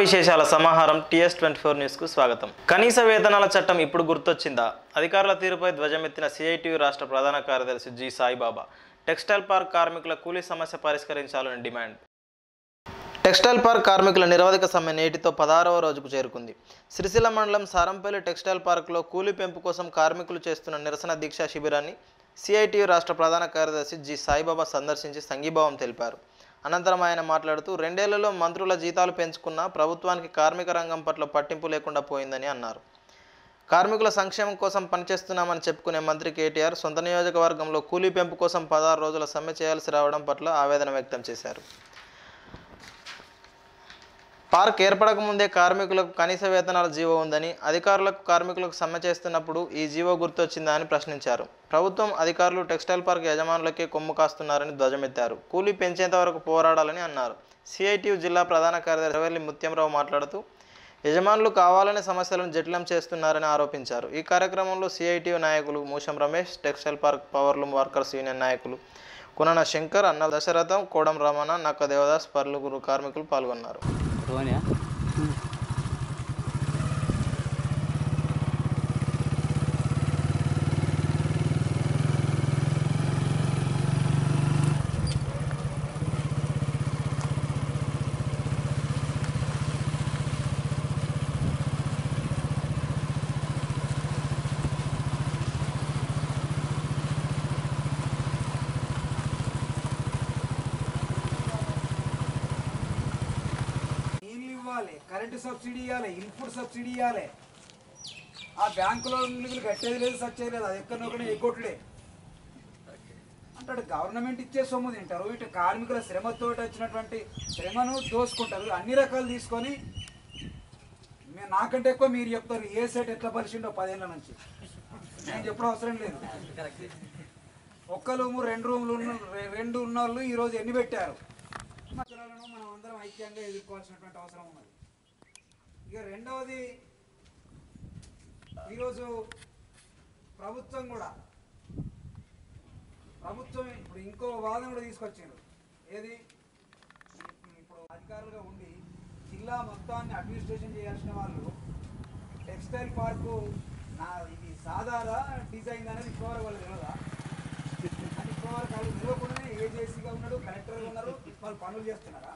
విశేషాల సమాహారం TS twenty four న్యూస్కు స్వాగతం కనీస వేతనాల చట్టం ఇప్పుడు గుర్తొచ్చిందా అధికారుల తీరుపై ధ్వజమెత్తిన సిఐటియు రాష్ట్ర ప్రధాన కార్యదర్శి జి సాయిబాబా టెక్స్టైల్ పార్క్ కార్మికుల కూలీ సమస్య పరిష్కరించాలని డిమాండ్ టెక్స్టైల్ పార్క్ కార్మికుల నిరవధిక సమ్మె నేటితో పదహారవ రోజుకు చేరుకుంది సిరిసిల్ల మండలం సారంపల్లి టెక్స్టైల్ పార్కులో కూలీ పెంపు కోసం కార్మికులు చేస్తున్న నిరసన దీక్షా శిబిరాన్ని సిఐటియు రాష్ట్ర ప్రధాన కార్యదర్శి జి సాయిబాబా సందర్శించి సంఘీభావం తెలిపారు అనంతరం ఆయన మాట్లాడుతూ రెండేళ్లలో మంత్రుల జీతాలు పెంచుకున్నా ప్రభుత్వానికి కార్మిక రంగం పట్ల పట్టింపు లేకుండా పోయిందని అన్నారు కార్మికుల సంక్షేమం కోసం పనిచేస్తున్నామని చెప్పుకునే మంత్రి కేటీఆర్ సొంత నియోజకవర్గంలో కూలీ పెంపు కోసం పదహారు రోజుల సమ్మె చేయాల్సి రావడం పట్ల ఆవేదన వ్యక్తం చేశారు పార్క్ ఏర్పడక ముందే కార్మికులకు కనీస వేతనాల జీవో ఉందని అధికారులకు కార్మికులకు సమ్మె చేస్తున్నప్పుడు ఈ జీవో గుర్తొచ్చిందా అని ప్రశ్నించారు ప్రభుత్వం అధికారులు టెక్స్టైల్ పార్క్ యజమానులకే కొమ్ము కాస్తున్నారని ధ్వజమెత్తారు కూలీ పెంచేంత వరకు పోరాడాలని అన్నారు సిఐటియు జిల్లా ప్రధాన కార్యదర్శి రవెల్లి ముత్యంరావు మాట్లాడుతూ యజమానులు కావాలనే సమస్యలను జటిలం చేస్తున్నారని ఆరోపించారు ఈ కార్యక్రమంలో సిఐటియు నాయకులు Musham Ramesh textile park powerloom workers union నాయకులు కునన శంకర్ అన్న దశరథం కోడం రమణ నక్క దేవదాస్ పర్లుగురు కార్మికులు పాల్గొన్నారు ధోనియా నీళ్ళు ఇవ్వాలి కరెంటు సబ్సిడీ ఇవ్వాలి ఇన్పుట్ సబ్సిడీ ఇవ్వాలి ఆ బ్యాంకులో నిధులు కట్టేది లేదు సచ్చేది లేదు అది ఎక్కడనొక్కడ ఎగ్గొట్టుడే అంటాడు గవర్నమెంట్ ఇచ్చే సొమ్ము తింటారు ఇటు కార్మికుల శ్రమతో వచ్చినటువంటి శ్రమను దోసుకుంటారు అన్ని రకాలు తీసుకొని మే- నాకంటే ఎక్కువ మీరు చెప్తారు ఏ సెట్ ఎట్లా పరిచిండో పదేళ్ళ నుంచి నేను చెప్పడం అవసరం లేదు ఒక్క రూము రెండు రూములు ఉన్న రె- రెండు ఉన్న వాళ్ళు ఈరోజు ఎన్ని పెట్టారు సంవత్సరాలను మనం అందరం ఐక్యంగా ఎదుర్కోవాల్సినటువంటి అవసరం ఉన్నది ఇక రెండవది ఈరోజు ప్రభుత్వం కూడా ప్రభుత్వం ఇప్పుడు ఇంకో వాదన కూడా తీసుకొచ్చారు ఏది ఇప్పుడు అధికారులుగా ఉండి జిల్లా మొత్తాన్ని అడ్మినిస్ట్రేషన్ చేయాల్సిన వాళ్ళు టెక్స్టైల్ పార్కు నా ఇది సాధారణ డిజైన్ అనేది ఇప్పటివరకు వాళ్ళు తెలియదా అని ఇప్పటివరకు వాళ్ళు తెలియకుండానే ఏజేసీగా ఉన్నాడు కలెక్టర్గా ఉన్నారు వాళ్ళు పనులు చేస్తున్నారా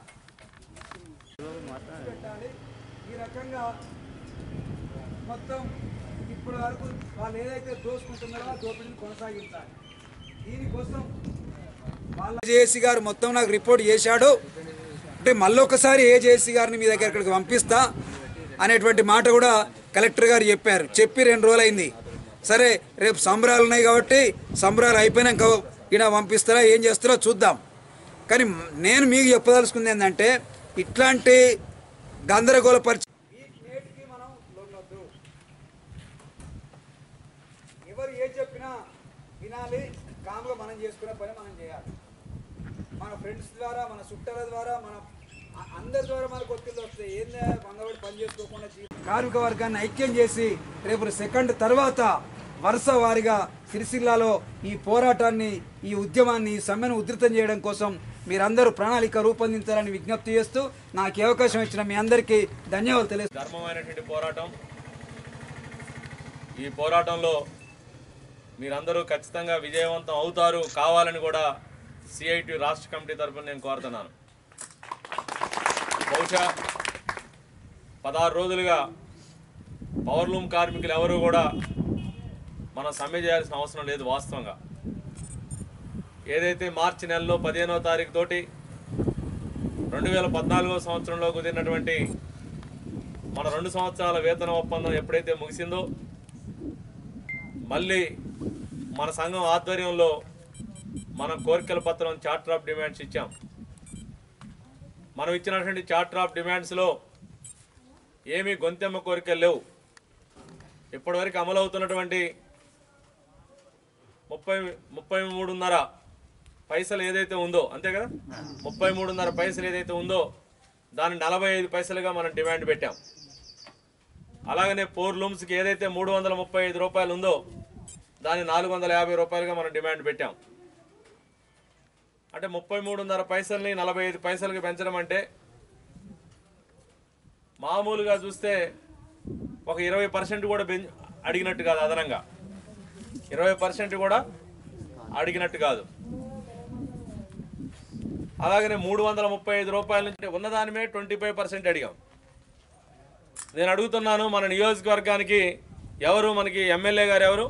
పెట్టాలి ఈ రకంగా మొత్తం ఇప్పటి వరకు వాళ్ళు ఏదైతే దోసుకుంటున్నారో ఆ దోపిడీని కొనసాగించాలి దీనికోసం వాళ్ళ ఏజేసీ గారు మొత్తం నాకు రిపోర్ట్ చేశాడు అంటే మళ్ళొకసారి ఏజేసీ గారిని మీ దగ్గర ఇక్కడికి పంపిస్తా అనేటువంటి మాట కూడా కలెక్టర్ గారు చెప్పారు చెప్పి రెండు రోజులు అయింది సరే రేపు సంబరాలు ఉన్నాయి కాబట్టి సంబరాలు అయిపోయినాక ఈడ పంపిస్తారా ఏం చేస్తారో చూద్దాం కానీ నేను మీకు చెప్పదలుచుకుంది ఏంటంటే ఇట్లాంటి గందరగోళ పరిచయం నేటికి మనం లొంగొద్దు ఎవరు ఏం చెప్పినా వినాలి కామ్గా మనం చేసుకునే పని మనం చేయాలి మన ఫ్రెండ్స్ ద్వారా మన చుట్టాల ద్వారా మన అ- అందరి ద్వారా మనకు ఒత్తిళ్ళు వస్తాయి ఏందే మంగళవాడి పని చేసుకోకుండా జీ- కార్మిక వర్గాన్ని ఐక్యం చేసి రేపు సెకండ్ తర్వాత వరుస వారిగా సిరిసిల్లాలో ఈ పోరాటాన్ని ఈ ఉద్యమాన్ని ఈ సమ్మెను ఉధృతం చేయడం కోసం మీరందరూ ప్రణాళిక రూపొందించాలని విజ్ఞప్తి చేస్తూ నాకు ఈ అవకాశం ఇచ్చిన మీ అందరికీ ధన్యవాదాలు తెలియజేస్తున్నాను. ధర్మమైనటువంటి పోరాటం ఈ పోరాటంలో మీరందరూ ఖచ్చితంగా విజయవంతం అవుతారు కావాలని కూడా సిఐటి రాష్ట్ర కమిటీ తరఫున నేను కోరుతున్నాను బహుశా పదహారు రోజులుగా పవర్లూమ్ కార్మికులు ఎవరు కూడా మనం సమ్మె చేయాల్సిన అవసరం లేదు వాస్తవంగా ఏదైతే మార్చి నెలలో పదిహేనవ తారీఖు తోటి రెండు వేల పద్నాలుగో సంవత్సరంలో కుదిరినటువంటి మన రెండు సంవత్సరాల వేతన ఒప్పందం ఎప్పుడైతే ముగిసిందో మళ్ళీ మన సంఘం ఆధ్వర్యంలో మనం కోరికల పత్రం చార్టర్ ఆఫ్ డిమాండ్స్ ఇచ్చాం మనం ఇచ్చినటువంటి చార్టర్ ఆఫ్ డిమాండ్స్లో ఏమీ గొంతెమ్మ కోరికలు లేవు ఇప్పటివరకు అమలవుతున్నటువంటి ముప్పై ముప్పై మూడున్నర పైసలు ఏదైతే ఉందో అంతే కదా ముప్పై మూడున్నర పైసలు ఏదైతే ఉందో దాన్ని నలభై ఐదు పైసలుగా మనం డిమాండ్ పెట్టాం అలాగనే పోర్ లూమ్స్కి ఏదైతే మూడు వందల ముప్పై ఐదు రూపాయలు ఉందో దాన్ని నాలుగు వందల యాభై రూపాయలుగా మనం డిమాండ్ పెట్టాం అంటే ముప్పై మూడున్నర పైసల్ని నలభై ఐదు పైసలకి పెంచడం అంటే మామూలుగా చూస్తే ఒక ఇరవై పర్సెంట్ కూడా బెంచ్ అడిగినట్టు కాదు అదనంగా ఇరవై పర్సెంట్ కూడా అడిగినట్టు కాదు అలాగనే మూడు వందల ముప్పై ఐదు రూపాయల నుంచి ఉన్నదానిమే ట్వంటీ ఫైవ్ పర్సెంట్ అడిగాం నేను అడుగుతున్నాను మన నియోజకవర్గానికి ఎవరు మనకి ఎమ్మెల్యే గారు ఎవరు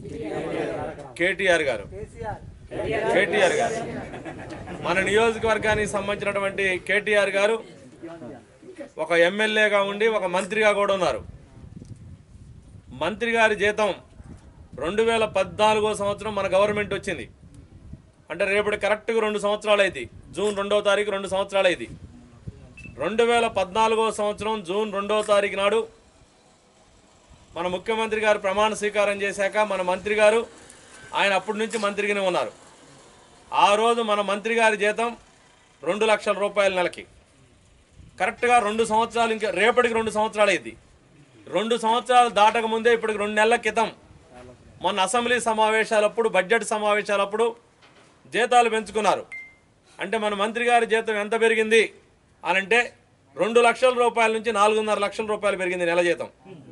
కేటీఆర్ గారు కేటీఆర్ గారు మన నియోజకవర్గానికి సంబంధించినటువంటి కేటీఆర్ గారు ఒక ఎమ్మెల్యేగా ఉండి ఒక మంత్రిగా కూడా ఉన్నారు మంత్రి గారి జీతం రెండు వేల పద్నాలుగో సంవత్సరం మన గవర్నమెంట్ వచ్చింది అంటే రేపటి కరెక్ట్గా రెండు సంవత్సరాలు అయింది జూన్ రెండవ తారీఖు రెండు సంవత్సరాలు అయింది రెండు వేల పద్నాలుగో సంవత్సరం జూన్ రెండవ తారీఖు నాడు మన ముఖ్యమంత్రి గారు ప్రమాణ స్వీకారం చేశాక మన మంత్రి గారు ఆయన అప్పటి నుంచి మంత్రిగానే ఉన్నారు ఆ రోజు మన మంత్రి గారి జీతం రెండు లక్షల రూపాయల నెలకి కరెక్ట్గా రెండు సంవత్సరాలు ఇంకా రేపటికి రెండు సంవత్సరాలు అయింది రెండు సంవత్సరాలు దాటక ముందే ఇప్పటికి రెండు నెలల క్రితం మొన్న అసెంబ్లీ సమావేశాలప్పుడు బడ్జెట్ సమావేశాలప్పుడు జీతాలు పెంచుకున్నారు అంటే మన మంత్రి గారి జీతం ఎంత పెరిగింది అని అంటే రెండు లక్షల రూపాయల నుంచి నాలుగున్నర లక్షల రూపాయలు పెరిగింది నెల జీతం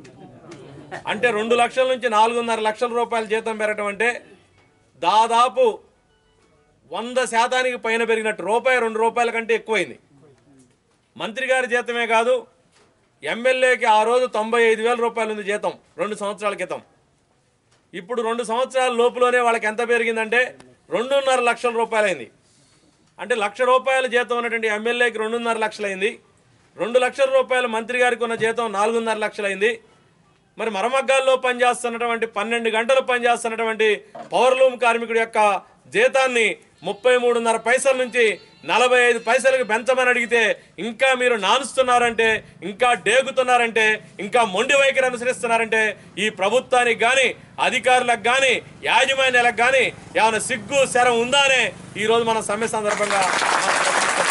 అంటే రెండు లక్షల నుంచి నాలుగున్నర లక్షల రూపాయల జీతం పెరగటం అంటే దాదాపు వంద శాతానికి పైన పెరిగినట్టు రూపాయి రెండు రూపాయల కంటే ఎక్కువైంది మంత్రి గారి జీతమే కాదు ఎమ్మెల్యేకి ఆ రోజు తొంభై ఐదు వేల రూపాయలు ఉంది జీతం రెండు సంవత్సరాల క్రితం ఇప్పుడు రెండు సంవత్సరాల లోపులోనే వాళ్ళకి ఎంత పెరిగిందంటే రెండున్నర లక్షల రూపాయలైంది అంటే లక్ష రూపాయల జీతం ఉన్నటువంటి ఎమ్మెల్యేకి రెండున్నర లక్షలైంది రెండు లక్షల రూపాయల మంత్రి గారికి ఉన్న జీతం నాలుగున్నర లక్షలైంది మరి మరమగ్గాల్లో పనిచేస్తున్నటువంటి పన్నెండు గంటలు పనిచేస్తున్నటువంటి పవర్ లూమ్ కార్మికుడి యొక్క జీతాన్ని ముప్పై మూడున్నర పైసల నుంచి నలభై ఐదు పైసలకు పెంచమని అడిగితే ఇంకా మీరు నానుస్తున్నారంటే ఇంకా డేగుతున్నారంటే ఇంకా మొండి వైఖరి అనుసరిస్తున్నారంటే ఈ ప్రభుత్వానికి కానీ అధికారులకు కానీ యాజమాన్యాలకు కానీ ఏమైనా సిగ్గు శరం ఉందానే ఈరోజు మన సమ్మె సందర్భంగా మనం ప్రశ్నిస్తున్నాం.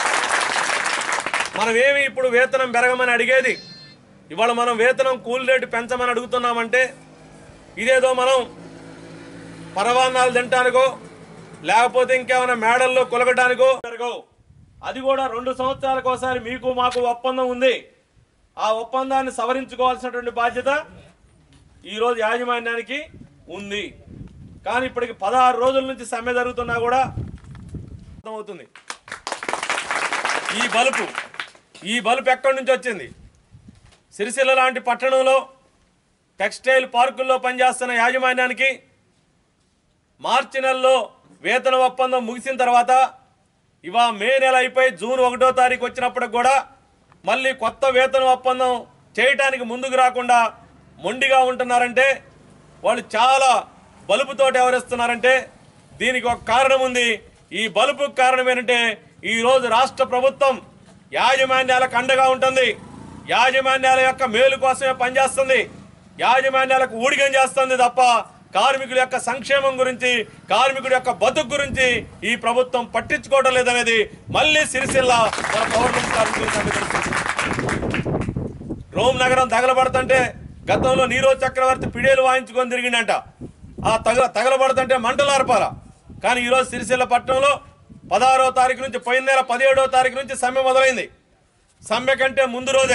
మనం ఏమి ఇప్పుడు వేతనం పెరగమని అడిగేది ఇవాళ మనం వేతనం కూలి రేటు పెంచమని అడుగుతున్నామంటే ఇదేదో మనం పరవాన్నాలు తినటానికో లేకపోతే ఇంకేమైనా మేడల్లో కొలగడానికో జరగవు అది కూడా రెండు సంవత్సరాలకు ఒకసారి మీకు మాకు ఒప్పందం ఉంది ఆ ఒప్పందాన్ని సవరించుకోవాల్సినటువంటి బాధ్యత ఈరోజు యాజమాన్యానికి ఉంది కానీ ఇప్పటికి పదహారు రోజుల నుంచి సమ్మె జరుగుతున్నా కూడా అర్థమవుతుంది ఈ బలుపు ఈ బలుపు ఎక్కడి నుంచి వచ్చింది సిరిసిల్ల లాంటి పట్టణంలో టెక్స్టైల్ పార్కుల్లో పనిచేస్తున్న యాజమాన్యానికి మార్చి నెలలో వేతన ఒప్పందం ముగిసిన తర్వాత ఇవా మే నెల అయిపోయి జూన్ ఒకటో తారీఖు వచ్చినప్పటికి కూడా మళ్ళీ కొత్త వేతన ఒప్పందం చేయటానికి ముందుకు రాకుండా మొండిగా ఉంటున్నారంటే వాళ్ళు చాలా బలుపుతోటి ఎవరిస్తున్నారంటే దీనికి ఒక కారణం ఉంది ఈ బలుపుకు కారణం ఏంటంటే ఈరోజు రాష్ట్ర ప్రభుత్వం యాజమాన్యాలకు అండగా ఉంటుంది యాజమాన్యాల యొక్క మేలు కోసమే పనిచేస్తుంది యాజమాన్యాలకు ఊడిగం చేస్తుంది తప్ప కార్మికుల యొక్క సంక్షేమం గురించి కార్మికుడి యొక్క బతుకు గురించి ఈ ప్రభుత్వం పట్టించుకోవడం లేదనేది మళ్ళీ సిరిసిల్ల మన పౌర్ణమి కార్మికుల సంగతి తెలుస్తుంది. రోమ్ నగరం తగలబడుతుంటే గతంలో నీరో చక్రవర్తి పిడేలు వాయించుకొని తిరిగిండంట ఆ తగల తగలబడుతుంటే మంటలార్పాల కానీ ఈరోజు సిరిసిల్ల పట్టణంలో పదహారో తారీఖు నుంచి పోయిన నెల పదిహేడో తారీఖు నుంచి సమ్మె మొదలైంది సమ్మె కంటే ముందు రోజే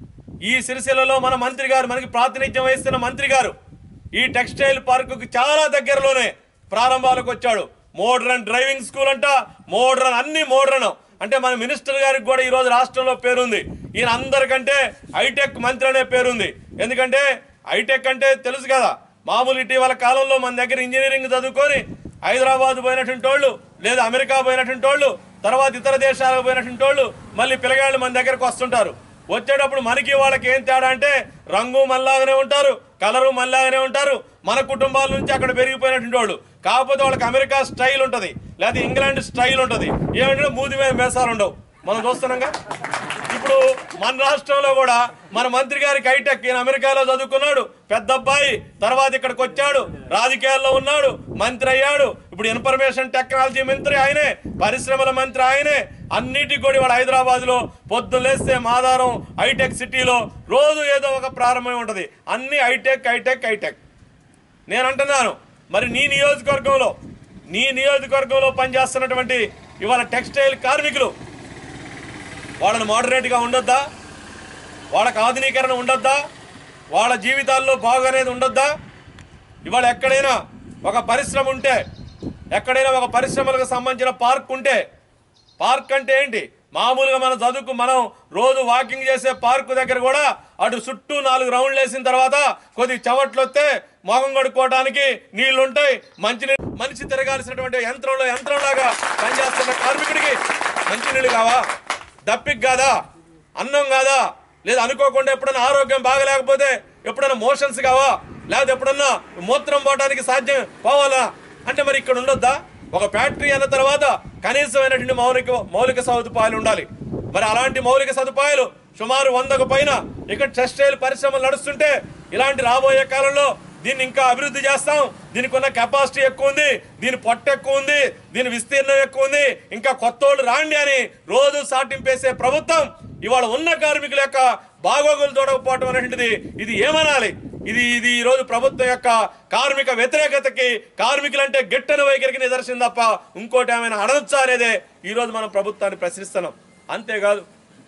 ఈ సిరిసిల్లలో మన మంత్రి గారు మనకి ప్రాతినిధ్యం వహిస్తున్న మంత్రి గారు ఈ టెక్స్టైల్ పార్కుకి చాలా దగ్గరలోనే ప్రారంభాలకు వచ్చాడు మోడ్రన్ డ్రైవింగ్ స్కూల్ అంట మోడ్రన్ అన్ని మోడ్రన్ అంటే మన మినిస్టర్ గారికి కూడా ఈరోజు రాష్ట్రంలో పేరుంది ఈయన అందరికంటే హైటెక్ మంత్రి అనే పేరుంది ఎందుకంటే హైటెక్ అంటే తెలుసు కదా మామూలు ఇటీవల కాలంలో మన దగ్గర ఇంజనీరింగ్ చదువుకొని హైదరాబాద్ పోయినటువంటి వాళ్ళు లేదా అమెరికా పోయినటువంటి వాళ్ళు తర్వాత ఇతర దేశాలకు పోయినటువంటి వాళ్ళు మళ్ళీ పిల్లగాళ్ళు మన దగ్గరకు వస్తుంటారు వచ్చేటప్పుడు మనకి వాళ్ళకి ఏం తేడా అంటే రంగు మళ్ళాగానే ఉంటారు కలరు మళ్ళాగానే ఉంటారు మన కుటుంబాల నుంచి అక్కడ పెరిగిపోయినటువంటి వాళ్ళు కాకపోతే వాళ్ళకి అమెరికా స్టైల్ ఉంటుంది లేదా ఇంగ్లాండ్ స్టైల్ ఉంటుంది ఏమంటే మూది మీద మేసాలు ఉండవు మనం చూస్తున్నాంగా ఇప్పుడు మన రాష్ట్రంలో కూడా మన మంత్రి గారికి హైటెక్ ఈయన అమెరికాలో చదువుకున్నాడు పెద్ద అబ్బాయి తర్వాత ఇక్కడికి వచ్చాడు రాజకీయాల్లో ఉన్నాడు మంత్రి అయ్యాడు ఇప్పుడు ఇన్ఫర్మేషన్ టెక్నాలజీ మంత్రి ఆయనే పరిశ్రమల మంత్రి ఆయనే అన్నిటికి కూడా ఇవాళ హైదరాబాద్ లో పొద్దున్న లేస్తే మాదారం హైటెక్ సిటీలో రోజు ఏదో ఒక ప్రారంభం ఉంటది అన్ని హైటెక్ హైటెక్ హైటెక్ నేను అంటున్నాను మరి నీ నియోజకవర్గంలో నీ నియోజకవర్గంలో పనిచేస్తున్నటువంటి ఇవాళ టెక్స్టైల్ కార్మికులు వాళ్ళని మోడరేట్గా ఉండొద్దా వాళ్ళకి ఆధునీకరణ ఉండొద్దా వాళ్ళ జీవితాల్లో బాగు అనేది ఉండొద్దా ఇవాళ ఎక్కడైనా ఒక పరిశ్రమ ఉంటే ఎక్కడైనా ఒక పరిశ్రమలకు సంబంధించిన పార్క్ ఉంటే పార్క్ అంటే ఏంటి మామూలుగా మన చదువుకు మనం రోజు వాకింగ్ చేసే పార్కు దగ్గర కూడా అటు చుట్టూ నాలుగు రౌండ్లు వేసిన తర్వాత కొద్ది చెమట్లు వస్తే మొహం కడుక్కోవడానికి నీళ్లు ఉంటాయి మంచి మనిషి తిరగాల్సినటువంటి యంత్రంలో యంత్రంలాగా పనిచేస్తున్న కార్మికుడికి మంచినీళ్ళు కావా దప్పిక్ కాదా అన్నం కాదా లేదా అనుకోకుండా ఎప్పుడైనా ఆరోగ్యం బాగలేకపోతే ఎప్పుడైనా మోషన్స్ కావా లేదా ఎప్పుడన్నా మూత్రం పోవడానికి సాధ్యం పోవాలా అంటే మరి ఇక్కడ ఉండొద్దా ఒక ఫ్యాక్టరీ అన్న తర్వాత కనీసమైనటువంటి మౌలిక మౌలిక సదుపాయాలు ఉండాలి మరి అలాంటి మౌలిక సదుపాయాలు సుమారు వందకు పైన ఇక్కడ టెక్స్టైల్ పరిశ్రమలు నడుస్తుంటే ఇలాంటి రాబోయే కాలంలో దీన్ని ఇంకా అభివృద్ధి చేస్తాం దీనికి ఉన్న కెపాసిటీ ఎక్కువ ఉంది దీని పొట్ట ఎక్కువ ఉంది దీని విస్తీర్ణం ఎక్కువ ఉంది ఇంకా కొత్త వాళ్ళు రాండి అని రోజు సాటింపేసే ప్రభుత్వం ఇవాళ ఉన్న కార్మికుల యొక్క బాగోగులు చూడకపోవటం అనేటువంటిది ఇది ఏమనాలి ఇది ఇది ఈ రోజు ప్రభుత్వం యొక్క కార్మిక వ్యతిరేకతకి కార్మికులంటే గిట్టని వైఖరికి నిదర్శనం తప్ప ఇంకోటి ఏమైనా అనొచ్చా అనేదే ఈ రోజు మనం ప్రభుత్వాన్ని ప్రశ్నిస్తున్నాం అంతేకాదు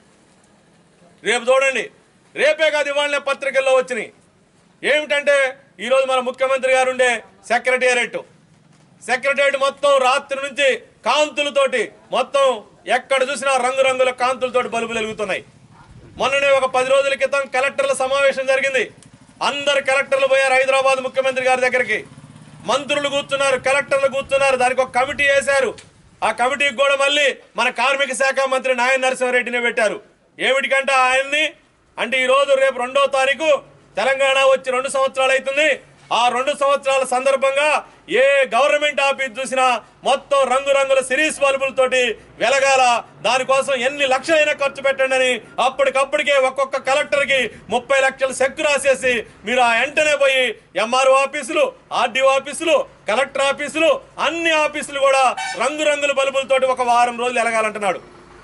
రేపు చూడండి రేపే కాదు ఇవాళ పత్రికల్లో వచ్చినాయి ఏమిటంటే ఈరోజు మన ముఖ్యమంత్రి గారు ఉండే సెక్రటేరియట్ సెక్రటేరియట్ మొత్తం రాత్రి నుంచి కాంతులతోటి మొత్తం ఎక్కడ చూసినా రంగురంగుల కాంతులతోటి బల్బులు వెలుగుతున్నాయి మొన్ననే ఒక పది రోజుల క్రితం కలెక్టర్ల సమావేశం జరిగింది అందరు కలెక్టర్లు పోయారు హైదరాబాద్ ముఖ్యమంత్రి గారి దగ్గరికి మంత్రులు కూర్చున్నారు కలెక్టర్లు కూర్చున్నారు దానికి ఒక కమిటీ వేశారు ఆ కమిటీకి కూడా మళ్ళీ మన కార్మిక శాఖ మంత్రి నాయన నరసింహారెడ్డిని పెట్టారు ఏమిటికంటే ఆయన్ని అంటే ఈ రోజు రేపు రెండో తారీఖు తెలంగాణ వచ్చి రెండు సంవత్సరాలు అవుతుంది ఆ రెండు సంవత్సరాల సందర్భంగా ఏ గవర్నమెంట్ ఆఫీస్ చూసినా మొత్తం రంగురంగుల సిరీస్ బల్బులతోటి వెలగాల దానికోసం ఎన్ని లక్షలైనా ఖర్చు పెట్టండి అని అప్పటికప్పటికే ఒక్కొక్క కలెక్టర్కి ముప్పై లక్షలు చెక్ రాసేసి మీరు ఆ వెంటనే పోయి ఎంఆర్ఓ ఆఫీసులు ఆర్డీఓ ఆఫీసులు కలెక్టర్ ఆఫీసులు అన్ని ఆఫీసులు కూడా రంగురంగుల బల్బులతోటి ఒక వారం రోజులు ఎలగాలంటున్నాడు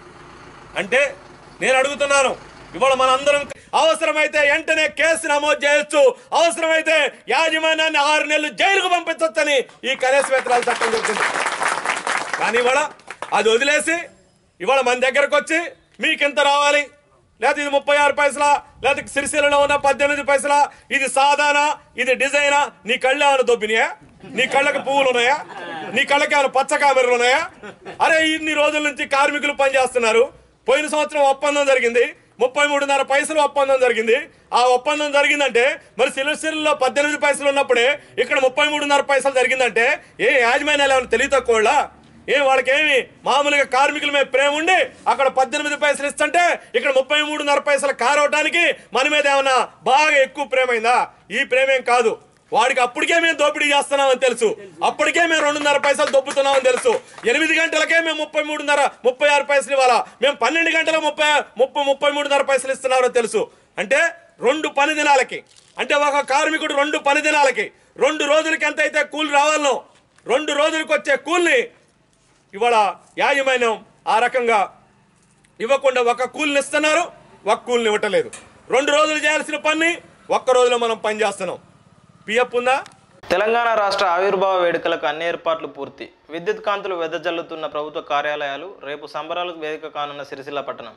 అంటే నేను అడుగుతున్నాను ఇవాళ మనందరం అవసరమైతే వెంటనే కేసు నమోదు చేయొచ్చు అవసరమైతే యాజమాన్యాన్ని ఆరు నెలలు జైలుకు పంపించవచ్చని ఈ కనీస వేతనాల చట్టం చెప్తుంది కానీ ఇవాళ అది వదిలేసి ఇవాళ మన దగ్గరకు వచ్చి మీకు ఎంత రావాలి లేదా ఇది ముప్పై ఆరు పైసలా లేదా సిరిసిల్లలో ఉన్న పద్దెనిమిది పైసలా ఇది సాదానా ఇది డిజైనా నీ కళ్ళు ఏమైనా దొబ్బినాయా నీ కళ్ళకి పువ్వులు ఉన్నాయా నీ కళ్ళకి ఏమైనా పచ్చ కామెరలు ఉన్నాయా అరే ఇన్ని రోజుల నుంచి కార్మికులు పనిచేస్తున్నారు పోయిన సంవత్సరం ఒప్పందం జరిగింది ముప్పై మూడున్నర పైసలు ఒప్పందం జరిగింది ఆ ఒప్పందం జరిగిందంటే మరి సిలిసిల్లో పద్దెనిమిది పైసలు ఉన్నప్పుడే ఇక్కడ ముప్పై మూడున్నర పైసలు జరిగిందంటే ఏ యాజమాన్యాలు ఏమైనా తెలివి తక్కువ ఏ వాళ్ళకేమి మామూలుగా కార్మికుల మీద ప్రేమ ఉండి అక్కడ పద్దెనిమిది పైసలు ఇస్తుంటే ఇక్కడ ముప్పై మూడున్నర పైసలు కారవటానికి మన మీద ఏమన్నా బాగా ఎక్కువ ప్రేమైందా ఈ ప్రేమేం కాదు వాడికి అప్పటికే మేము దోపిడీ చేస్తున్నామని తెలుసు అప్పటికే మేము రెండున్నర పైసలు దొబ్బుతున్నామని తెలుసు ఎనిమిది గంటలకే మేము ముప్పై మూడున్నర ముప్పై ఆరు పైసలు ఇవ్వాలా మేము పన్నెండు గంటల ముప్పై ముప్పై ముప్పై మూడున్నర పైసలు ఇస్తున్నారో తెలుసు అంటే రెండు పని దినాలకి అంటే ఒక కార్మికుడు రెండు పని దినాలకి రెండు రోజులకి ఎంత అయితే కూలి రావాలనో రెండు రోజులకు వచ్చే కూలిని ఇవాళ యాజమాన్యం ఆ రకంగా ఇవ్వకుండా ఒక కూలిని ఇస్తున్నారు ఒక కూలిని ఇవ్వటలేదు రెండు రోజులు చేయాల్సిన పని ఒక్క రోజులో మనం పని చేస్తున్నాం పిఎఫ్ ఉందా తెలంగాణ రాష్ట్ర ఆవిర్భావ వేడుకలకు అన్ని ఏర్పాట్లు పూర్తి విద్యుత్ కాంతులు వెదజల్లుతున్న ప్రభుత్వ కార్యాలయాలు రేపు సంబరాలకు వేదిక కానున్న సిరిసిల్ల పట్టణం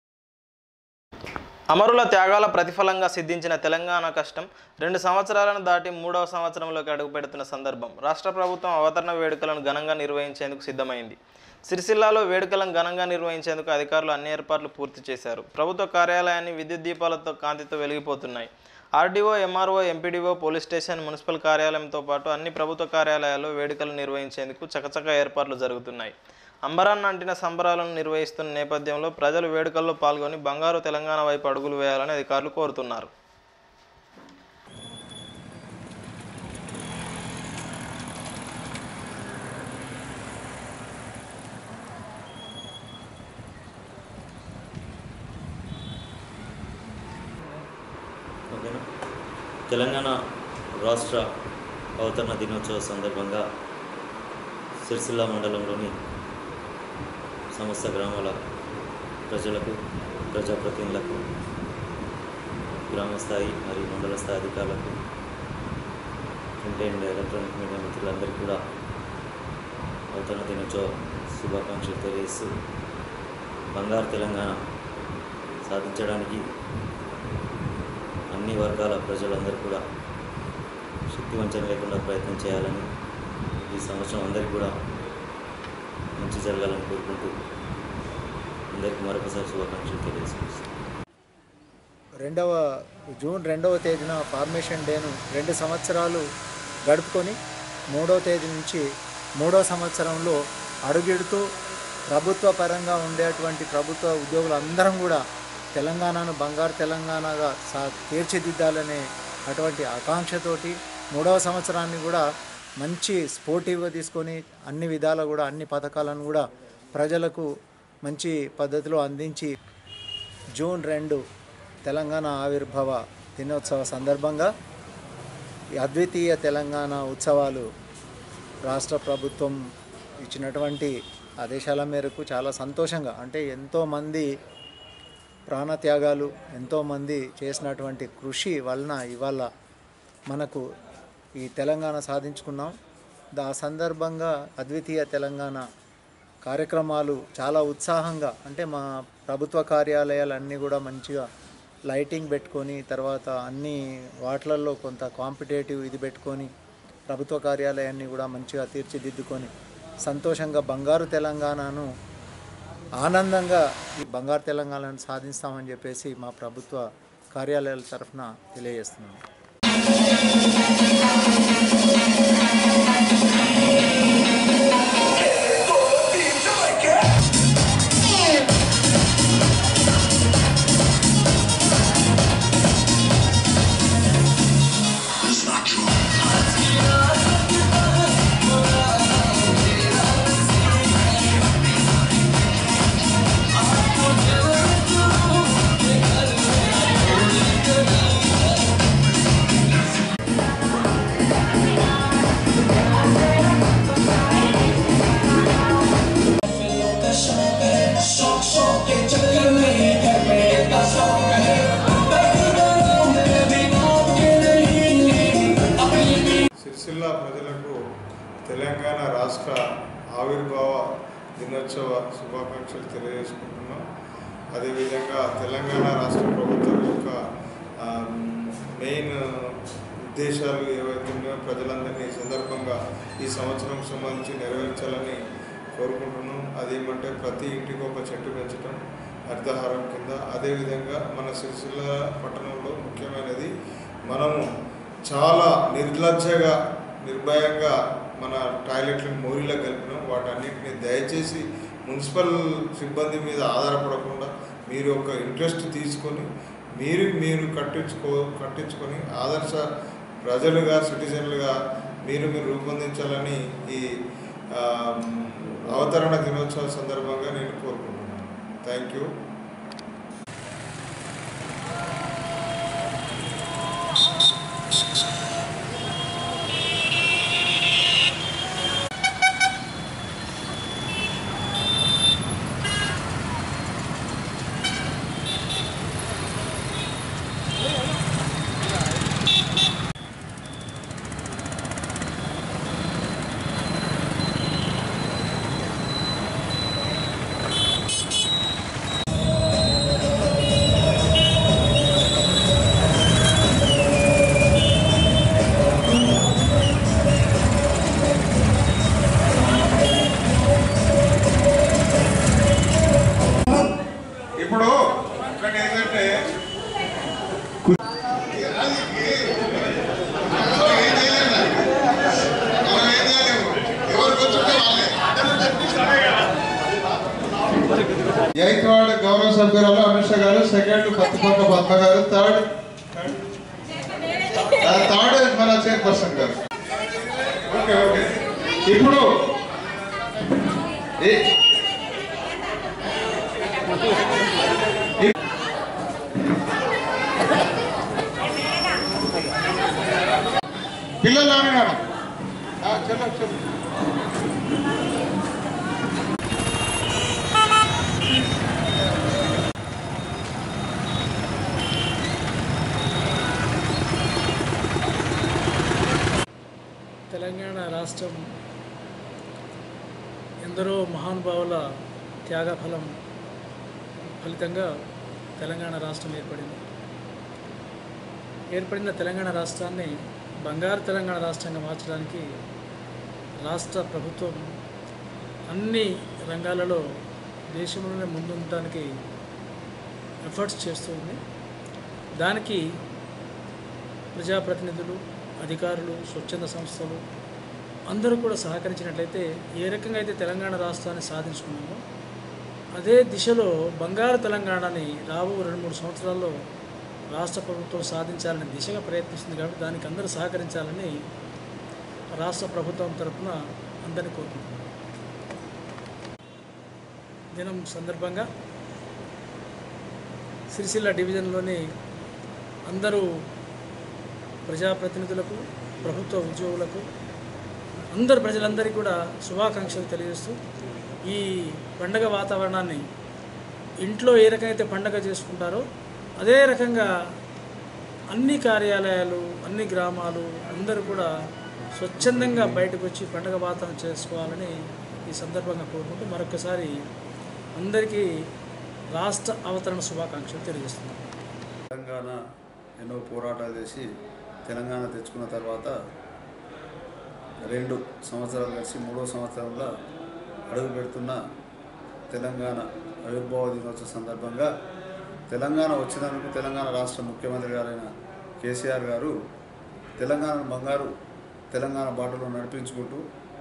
అమరుల త్యాగాల ప్రతిఫలంగా సిద్ధించిన తెలంగాణ కష్టం రెండు సంవత్సరాలను దాటి మూడవ సంవత్సరంలోకి అడుగుపెడుతున్న సందర్భం రాష్ట్ర ప్రభుత్వం అవతరణ వేడుకలను ఘనంగా నిర్వహించేందుకు సిద్ధమైంది సిరిసిల్లాలో వేడుకలను ఘనంగా నిర్వహించేందుకు అధికారులు అన్ని ఏర్పాట్లు పూర్తి చేశారు ప్రభుత్వ కార్యాలయాన్ని విద్యుత్ దీపాలతో కాంతితో వెలిగిపోతున్నాయి RDO MRO MPDO police station municipal కార్యాలయంతో పాటు అన్ని ప్రభుత్వ కార్యాలయాల్లో వేడుకలు నిర్వహించేందుకు చకచక ఏర్పాట్లు జరుగుతున్నాయి అంబరాన్ని అంటిన సంబరాలను నిర్వహిస్తున్న నేపథ్యంలో ప్రజలు వేడుకల్లో పాల్గొని బంగారు తెలంగాణ వైపు అడుగులు వేయాలని అధికారులు కోరుతున్నారు ఓకేనా తెలంగాణ రాష్ట్ర అవతరణ దినోత్సవ సందర్భంగా సిరిసిల్ల మండలంలోని సమస్త గ్రామాల ప్రజలకు ప్రజాప్రతినిధులకు గ్రామ స్థాయి మరియు మండల స్థాయి అధికారులకు ప్రింట్ అండ్ ఎలక్ట్రానిక్ మీడియా మిత్రులందరికీ కూడా అవతరణ దినోత్సవ శుభాకాంక్షలు తెలియజేస్తూ బంగారు తెలంగాణ సాధించడానికి అన్ని వర్గాల ప్రజలందరూ కూడా శక్తి వంచన లేకుండా ప్రయత్నం చేయాలని ఈ సంవత్సరం అందరికీ కూడా మంచి జరగాలని కోరుకుంటూ అందరికీ మరొకసారి శుభాకాంక్షలు తెలియజేస్తున్నాను రెండవ జూన్ రెండవ తేదీన ఫార్మేషన్ డేను రెండు సంవత్సరాలు గడుపుకొని మూడవ తేదీ నుంచి మూడవ సంవత్సరంలో అడుగెడుతూ ప్రభుత్వ పరంగా ఉండేటువంటి ప్రభుత్వ ఉద్యోగులు అందరం కూడా తెలంగాణను బంగారు తెలంగాణగా సా తీర్చిదిద్దాలనే అటువంటి ఆకాంక్షతోటి మూడవ సంవత్సరాన్ని కూడా మంచి స్పోర్టివ్గా తీసుకొని అన్ని విధాలు కూడా అన్ని పథకాలను కూడా ప్రజలకు మంచి పద్ధతిలో అందించి జూన్ రెండు తెలంగాణ ఆవిర్భావ దినోత్సవ సందర్భంగా ఈ అద్వితీయ తెలంగాణ ఉత్సవాలు రాష్ట్ర ప్రభుత్వం ఇచ్చినటువంటి ఆదేశాల మేరకు చాలా సంతోషంగా అంటే ఎంతోమంది ప్రాణత్యాగాలు ఎంతోమంది చేసినటువంటి కృషి వలన ఇవాళ మనకు ఈ తెలంగాణ సాధించుకున్నాం దా సందర్భంగా అద్వితీయ తెలంగాణ కార్యక్రమాలు చాలా ఉత్సాహంగా అంటే మా ప్రభుత్వ కార్యాలయాలు అన్నీ కూడా మంచిగా లైటింగ్ పెట్టుకొని తర్వాత అన్ని వాటిలలో కొంత కాంపిటేటివ్ ఇది పెట్టుకొని ప్రభుత్వ కార్యాలయాన్ని కూడా మంచిగా తీర్చిదిద్దుకొని సంతోషంగా బంగారు తెలంగాణను ఆనందంగా ఈ బంగారు తెలంగాణను సాధిస్తామని చెప్పేసి మా ప్రభుత్వ కార్యాలయాల తరఫున తెలియజేస్తున్నాను సిరిసిల్ల ప్రజలకు తెలంగాణ రాష్ట్ర ఆవిర్భావ దినోత్సవ శుభాకాంక్షలు తెలియజేసుకుంటున్నాం అదేవిధంగా తెలంగాణ రాష్ట్ర ప్రభుత్వం యొక్క ఆ, మెయిన్ ఉద్దేశాలు ఏవైతే ఉన్నాయో ప్రజలందరినీ ఈ సందర్భంగా ఈ సంవత్సరం సంబంధించి నెరవేర్చాలని కోరుకుంటున్నాం అదేమంటే ప్రతి ఇంటికి ఒక చెట్టు పెంచడం హరితహారం కింద అదేవిధంగా మన సిరిసిల్ల పట్టణంలో ముఖ్యమైనది మనము చాలా నిర్లజ్జగా నిర్భయంగా మన టాయిలెట్లను మోరీలో కలిపినాం వాటన్నిటిని దయచేసి మున్సిపల్ సిబ్బంది మీద ఆధారపడకుండా మీరు ఒక ఇంట్రెస్ట్ తీసుకొని మీరు మీరు కట్టించుకో కట్టించుకొని ఆదర్శ ప్రజలుగా సిటిజన్లుగా మీరు మీరు రూపొందించాలని ఈ ఆ, అవతరణ దినోత్సవ సందర్భంగా నేను కోరుకుంటున్నాను థ్యాంక్ యూ ఇప్పుడు ఒకటి ఏంటంటే జైత్వాడ్ గౌరవ సభ్యురాలు అమిత్ షా గారు సెకండ్ పత్తిపక్క పద్మ గారు థర్డ్ థర్డ్ మన చైర్పర్సన్ గారు ఓకే ఓకే ఇప్పుడు ఏ- పిల్లలు రాని మేడం ఆ, చలో చలో తెలంగాణ రాష్ట్రం ఎందరో మహానుభావుల త్యాగఫలం ఫలితంగా తెలంగాణ రాష్ట్రం ఏర్పడింది ఏర్పడిన తెలంగాణ రాష్ట్రాన్ని బంగారు తెలంగాణ రాష్ట్రంగా మార్చడానికి రాష్ట్ర ప్రభుత్వం అన్ని రంగాలలో దేశంలోనే ముందుండటానికి ఎఫర్ట్స్ చేస్తుంది దానికి ప్రజాప్రతినిధులు అధికారులు స్వచ్ఛంద సంస్థలు అందరూ కూడా సహకరించినట్లయితే ఏ రకంగా అయితే తెలంగాణ రాష్ట్రాన్ని సాధించుకున్నామో అదే దిశలో బంగారు తెలంగాణని రాబో రెండు మూడు సంవత్సరాల్లో రాష్ట్ర ప్రభుత్వం సాధించాలని దిశగా ప్రయత్నిస్తుంది కాబట్టి దానికి అందరూ సహకరించాలని రాష్ట్ర ప్రభుత్వం తరఫున అందరినీ కోరుకుంటున్నాను దినం సందర్భంగా సిరిసిల్ల డివిజన్లోని అందరూ ప్రజాప్రతినిధులకు ప్రభుత్వ ఉద్యోగులకు అందరు ప్రజలందరికీ కూడా శుభాకాంక్షలు తెలియజేస్తూ ఈ పండగ వాతావరణాన్ని ఇంట్లో ఏ రకమైతే పండగ చేసుకుంటారో అదే రకంగా అన్ని కార్యాలయాలు అన్ని గ్రామాలు అందరూ కూడా స్వచ్ఛందంగా బయటకు వచ్చి పండగ వాతావరణం చేసుకోవాలని ఈ సందర్భంగా కోరుకుంటూ మరొకసారి అందరికీ రాష్ట్ర అవతరణ శుభాకాంక్షలు తెలియజేస్తున్నాను తెలంగాణ ఎన్నో పోరాటాలు చేసి తెలంగాణ తెచ్చుకున్న తర్వాత రెండు సంవత్సరాలు కలిసి మూడో సంవత్సరంలో అడుగు పెడుతున్న తెలంగాణ ఆవిర్భావ దినోత్సవ సందర్భంగా తెలంగాణ వచ్చినందుకు తెలంగాణ రాష్ట్ర ముఖ్యమంత్రి గారైన కేసీఆర్ గారు తెలంగాణ బంగారు తెలంగాణ బాటలో నడిపించుకుంటూ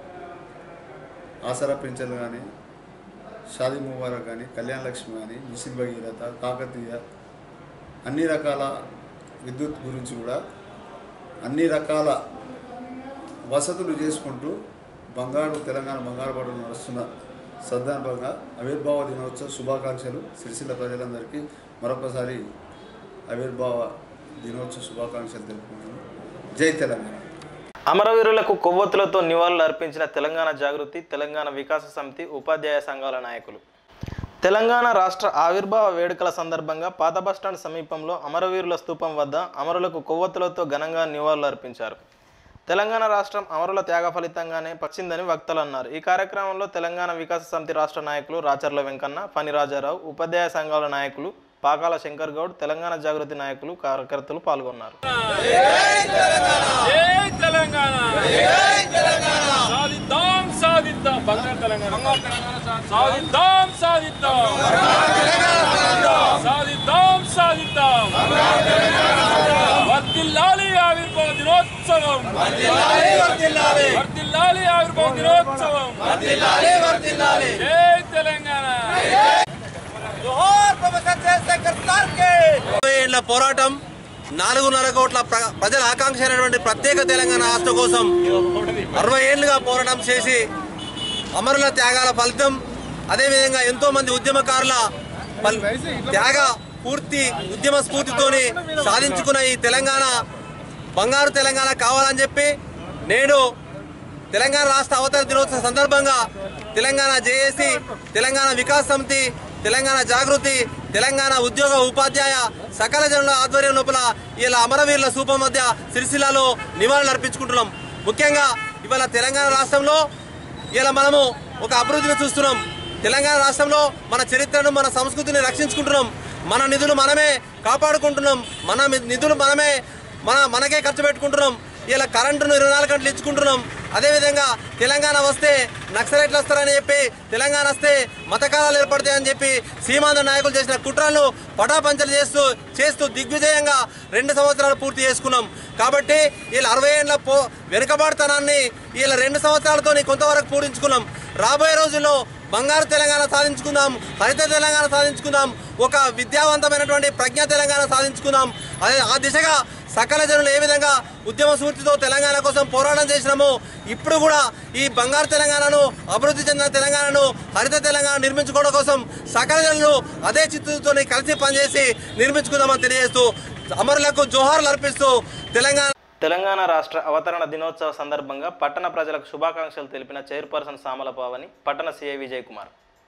ఆసరా పింఛన్లు కానీ షాదీ ముబారక్ కానీ కళ్యాణ లక్ష్మి కానీ మిషన్ భగీరథ కాకతీయ అన్ని రకాల విద్యుత్ గురించి కూడా అన్ని రకాల వసతులు చేసుకుంటూ బంగారు తెలంగాణ బంగారు పడులు నడుస్తున్న సందర్భంగా ఆవిర్భావ దినోత్సవ శుభాకాంక్షలు సిరిసిల్ల ప్రజలందరికీ మరొకసారి ఆవిర్భావ దినోత్సవ శుభాకాంక్షలు తెలుపుకుంటున్నాను జై తెలంగాణ అమరవీరులకు కొవ్వొత్తులతో నివాళులు అర్పించిన తెలంగాణ జాగృతి తెలంగాణ వికాస సమితి ఉపాధ్యాయ సంఘాల నాయకులు తెలంగాణ రాష్ట్ర ఆవిర్భావ వేడుకల సందర్భంగా పాత బస్టాండ్ సమీపంలో అమరవీరుల స్తూపం వద్ద అమరులకు కొవ్వొత్తులతో ఘనంగా నివాళులు అర్పించారు తెలంగాణ రాష్ట్రం అమరుల త్యాగ ఫలితంగానే పచ్చిందని వక్తలు అన్నారు ఈ కార్యక్రమంలో తెలంగాణ వికాస సమితి రాష్ట్ర నాయకులు రాచర్ల వెంకన్న ఫణి రాజారావు ఉపాధ్యాయ సంఘాల నాయకులు పాకాల శంకర్ గౌడ్ తెలంగాణ జాగృతి నాయకులు కార్యకర్తలు పాల్గొన్నారు జై తెలంగాణ సాధిద్దాం సాధిద్దాం బంగారు తెలంగాణ సాధిద్దాం సాధిద్దాం సాధిద్దాం సాధిద్దాం వర్దిల్లాలి ఆవిర్భావ దినోత్సవం వర్దిల్లాలి ఆవిర్భావ దినోత్సవం జై తెలంగాణ ఇరవై ఏళ్ల పోరాటం నాలుగున్నర కోట్ల ప్ర- ప్రజల ఆకాంక్ష అయినటువంటి ప్రత్యేక తెలంగాణ రాష్ట్రం కోసం అరవై ఏళ్లుగా పోరాటం చేసి అమరుల త్యాగాల ఫలితం అదేవిధంగా ఎంతో మంది ఉద్యమకారుల ఫల్- త్యాగ పూర్తి ఉద్యమ స్ఫూర్తితోని సాధించుకున్న ఈ తెలంగాణ బంగారు తెలంగాణ కావాలని చెప్పి నేడు తెలంగాణ రాష్ట్ర అవతరణ దినోత్సవ సందర్భంగా తెలంగాణ జేఏసీ తెలంగాణ వికాస్ సమితి తెలంగాణ జాగృతి తెలంగాణ ఉద్యోగ ఉపాధ్యాయ సకల జనుల ఆధ్వర్యం లోపల ఇలా అమరవీరుల సూపం మధ్య సిరిసిల్లాలో నివాళులు అర్పించుకుంటున్నాం ముఖ్యంగా ఇవాళ తెలంగాణ రాష్ట్రంలో ఇలా మనము ఒక అభివృద్ధిని చూస్తున్నాం తెలంగాణ రాష్ట్రంలో మన చరిత్రను మన సంస్కృతిని రక్షించుకుంటున్నాం మన నిధులు మనమే కాపాడుకుంటున్నాం మన మి- నిధులు మనమే మన మనకే ఖర్చు పెట్టుకుంటున్నాం ఇలా కరెంటును ఇరవై నాలుగు గంటలు ఇచ్చుకుంటున్నాం అదేవిధంగా తెలంగాణ వస్తే నక్సలైట్లు వస్తారని చెప్పి తెలంగాణ వస్తే మతకాలాలు ఏర్పడతాయని చెప్పి సీమాంధ్ర నాయకులు చేసిన కుట్రలను పటాపంచలు చేస్తూ చేస్తూ దిగ్విజయంగా రెండు సంవత్సరాలు పూర్తి చేసుకున్నాం కాబట్టి వీళ్ళ అరవై ఏళ్ళ పో వెనుకబాటుతనాన్ని వీళ్ళ రెండు సంవత్సరాలతో కొంతవరకు పూరించుకున్నాం రాబోయే రోజుల్లో బంగారు తెలంగాణ సాధించుకుందాం హరిత తెలంగాణ సాధించుకుందాం ఒక విద్యావంతమైనటువంటి ప్రజ్ఞ తెలంగాణ సాధించుకుందాం అదే ఆ దిశగా సకల జనులు ఏ విధంగా ఉద్యమ స్ఫూర్తితో తెలంగాణ కోసం పోరాటం చేసినామో ఇప్పుడు కూడా ఈ బంగారు తెలంగాణను అభివృద్ధి చెందిన తెలంగాణను హరిత తెలంగాణ నిర్మించుకోవడం కోసం సకల జనులు అదే చిత్తుతో కలిసి పనిచేసి నిర్మించుకుందామని తెలియజేస్తూ అమరులకు జోహార్లు అర్పిస్తూ తెలంగాణ తెలంగాణ రాష్ట్ర అవతరణ దినోత్సవ సందర్భంగా పట్టణ ప్రజలకు శుభాకాంక్షలు తెలిపిన చైర్పర్సన్ సామల పావని పట్టణ సీఐ విజయ్ కుమార్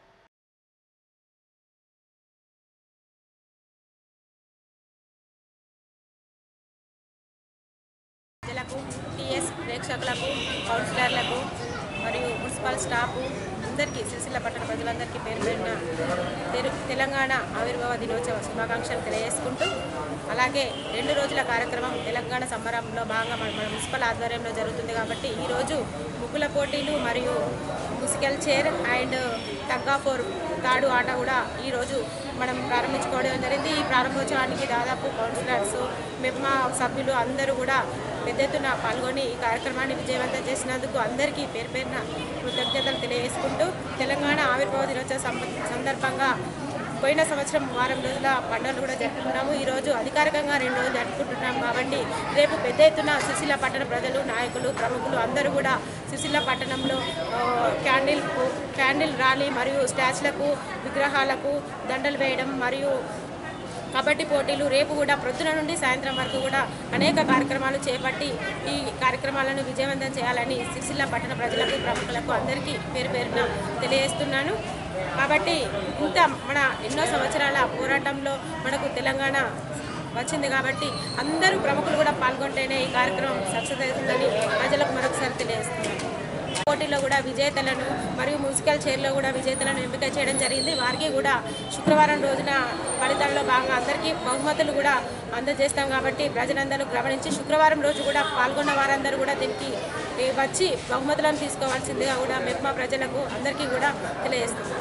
ప్రజలకు టీఎస్ ప్రేక్షకులకు కౌన్సిలర్లకు మరియు మున్సిపల్ స్టాఫ్ అందరికీ సిరిసిల్ల పట్టణ ప్రజలందరికీ పేరు పేరున తెలు తెలంగాణ ఆవిర్భావ దినోత్సవ శుభాకాంక్షలు తెలియజేసుకుంటూ అలాగే రెండు రోజుల కార్యక్రమం తెలంగాణ సంబరంలో భాగంగా మన మన మున్సిపల్ ఆధ్వర్యంలో జరుగుతుంది కాబట్టి ఈరోజు ముగ్గుల పోటీలు మరియు మ్యూజికల్ చైర్ అండ్ తగ్గాఫోర్ తాడు ఆట కూడా ఈరోజు మనం ప్రారంభించుకోవడం జరిగింది ఈ ప్రారంభోత్సవానికి దాదాపు కౌన్సిలర్స్ మెప్మా సభ్యులు అందరూ కూడా పెద్ద ఎత్తున పాల్గొని ఈ కార్యక్రమాన్ని విజయవంతం చేసినందుకు అందరికీ పేరు పేరున కృతజ్ఞతలు తెలియజేసుకుంటూ తెలంగాణ ఆవిర్భావ దినోత్సవ సంబ- సందర్భంగా పోయిన సంవత్సరం వారం రోజుల పండుగలు కూడా జరుపుకున్నాము ఈరోజు అధికారికంగా రెండు రోజులు జరుపుకుంటున్నాం కాబట్టి రేపు పెద్ద ఎత్తున సుశీల పట్టణ ప్రజలు నాయకులు ప్రముఖులు అందరూ కూడా సుశీల పట్టణంలో ఆ, క్యాండిల్ క్యాండిల్ ర్యాలీ మరియు స్టాచ్లకు విగ్రహాలకు దండలు వేయడం మరియు కబడ్డీ పోటీలు రేపు కూడా ప్రొద్దున నుండి సాయంత్రం వరకు కూడా అనేక కార్యక్రమాలు చేపట్టి ఈ కార్యక్రమాలను విజయవంతం చేయాలని సిరిసిల్ల పట్టణ ప్రజలకు ప్రముఖులకు అందరికీ పేరు పేరున తెలియజేస్తున్నాను కాబట్టి ఇంత మన ఎన్నో సంవత్సరాల పోరాటంలో మనకు తెలంగాణ వచ్చింది కాబట్టి అందరూ ప్రముఖులు కూడా పాల్గొంటేనే ఈ కార్యక్రమం సక్సెస్ అవుతుందని ప్రజలకు మరొకసారి తెలియజేస్తున్నాను పోటీలో కూడా విజేతలను మరియు మ్యూజికల్ చైర్లో కూడా విజేతలను ఎంపిక చేయడం జరిగింది వారికి కూడా శుక్రవారం రోజున ఫలితాల్లో భాగంగా అందరికీ బహుమతులు కూడా అందజేస్తాం కాబట్టి ప్రజలందరూ గమనించి శుక్రవారం రోజు కూడా పాల్గొన్న వారందరూ కూడా దీనికి ఏ, వచ్చి బహుమతులను తీసుకోవాల్సిందిగా కూడా మెప్మా ప్రజలకు అందరికీ కూడా తెలియజేస్తున్నాం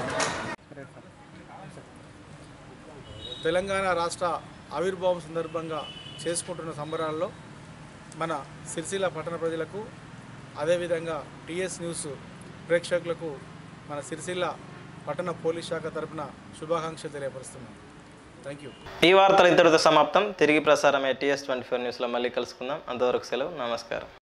తెలంగాణ రాష్ట్ర ఆవిర్భావం సందర్భంగా చేసుకుంటున్న సంబరాల్లో మన సిరిసిల్ల పట్టణ ప్రజలకు అదేవిధంగా టీఎస్ న్యూస్ ప్రేక్షకులకు మన సిరిసిల్ల పట్టణ పోలీస్ శాఖ తరపున శుభాకాంక్షలు తెలియపరుస్తున్నాను థ్యాంక్ యూ ఈ వార్తలు ఇంతటితో సమాప్తం తిరిగి ప్రసారం టీఎస్ ట్వంటీ ఫోర్ న్యూస్లో మళ్ళీ కలుసుకుందాం అంతవరకు సెలవు నమస్కారం